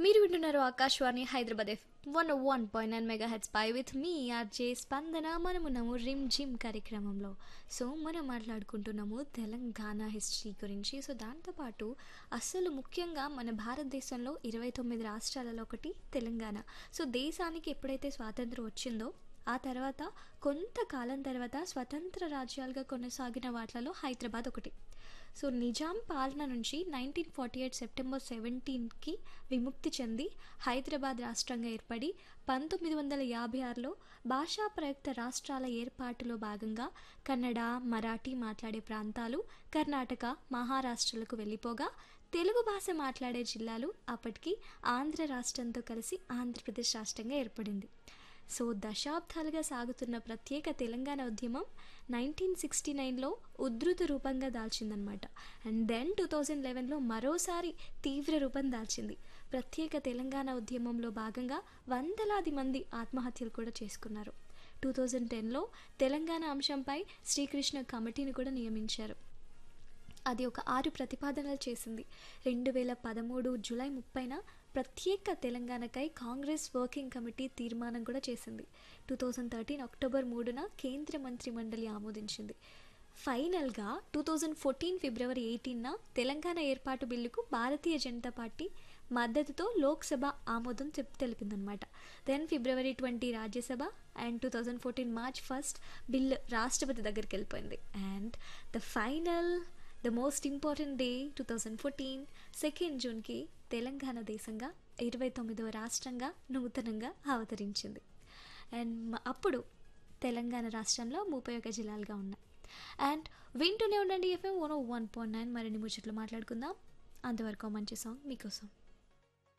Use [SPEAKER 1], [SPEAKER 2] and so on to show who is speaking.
[SPEAKER 1] మీరు వింటున్నారు Akashvani Hyderabad F one one point nine megahertz పై విత్ మీ ఆర్జే స్పందన మనమున్నాము రిమ్ జిమ్ కార్యక్రమంలో సో మనం మాట్లాడుకుంటున్నాము తెలంగాణ హిస్టరీ గురించి సో దాంతోపాటు అసలు ముఖ్యంగా మన భారతదేశంలో ఇరవై తొమ్మిది రాష్ట్రాలలో ఒకటి తెలంగాణ సో దేశానికి ఎప్పుడైతే స్వాతంత్రం వచ్చిందో ఆ తర్వాత కొంతకాలం తర్వాత స్వతంత్ర రాజ్యాలుగా కొనసాగిన వాటిలలో హైదరాబాద్ ఒకటి సో నిజాం పాలన నుంచి నైన్టీన్ ఫార్టీ ఎయిట్ సెప్టెంబర్ సెవెంటీన్కి విముక్తి చెంది హైదరాబాద్ రాష్ట్రంగా ఏర్పడి పంతొమ్మిది వందల యాభై ఆరులో భాషా ప్రయుక్త రాష్ట్రాల ఏర్పాటులో భాగంగా కన్నడ మరాఠీ మాట్లాడే ప్రాంతాలు కర్ణాటక మహారాష్ట్రలకు వెళ్ళిపోగా తెలుగు భాష మాట్లాడే జిల్లాలు అప్పటికి ఆంధ్ర రాష్ట్రంతో కలిసి ఆంధ్రప్రదేశ్ రాష్ట్రంగా ఏర్పడింది సో దశాబ్దాలుగా సాగుతున్న ప్రత్యేక తెలంగాణ ఉద్యమం నైన్టీన్ సిక్స్టీ నైన్లో ఉధృత రూపంగా దాల్చిందనమాట అండ్ దెన్ టూ థౌజండ్ లెవెన్లో మరోసారి తీవ్ర రూపం దాల్చింది ప్రత్యేక తెలంగాణ ఉద్యమంలో భాగంగా వందలాది మంది ఆత్మహత్యలు కూడా చేసుకున్నారు టూ థౌజండ్ టెన్లో తెలంగాణ అంశంపై శ్రీకృష్ణ కమిటీని కూడా నియమించారు అది ఒక ఆరు ప్రతిపాదనలు చేసింది రెండు వేల పదమూడు జూలై ముప్పైన ప్రత్యేక తెలంగాణకై కాంగ్రెస్ వర్కింగ్ కమిటీ తీర్మానం కూడా చేసింది టూ థౌజండ్ థర్టీన్ అక్టోబర్ మూడున కేంద్ర మంత్రి మండలి ఆమోదించింది ఫైనల్గా టూ థౌజండ్ ఫోర్టీన్ ఫిబ్రవరి ఎయిటీన్న తెలంగాణ ఏర్పాటు బిల్లుకు భారతీయ జనతా పార్టీ మద్దతుతో లోక్సభ ఆమోదం చెప్ తెలిపిందనమాట then February twenty Rajya Sabha and two thousand fourteen March first bill రాష్ట్రపతి దగ్గరికి వెళ్ళిపోయింది and the final the most important day two thousand fourteen second జూన్కి తెలంగాణ దేశంగా ఇరవై తొమ్మిదవ రాష్ట్రంగా నూతనంగా అవతరించింది అండ్ అప్పుడు తెలంగాణ రాష్ట్రంలో ముప్పై ఒక జిల్లాలుగా ఉన్నాయి అండ్ వింటూనే ఉండండి FM one one point nine మరిన్ని ముచ్చట్లు మాట్లాడుకుందాం అంతవరకు మంచి సాంగ్ మీకోసం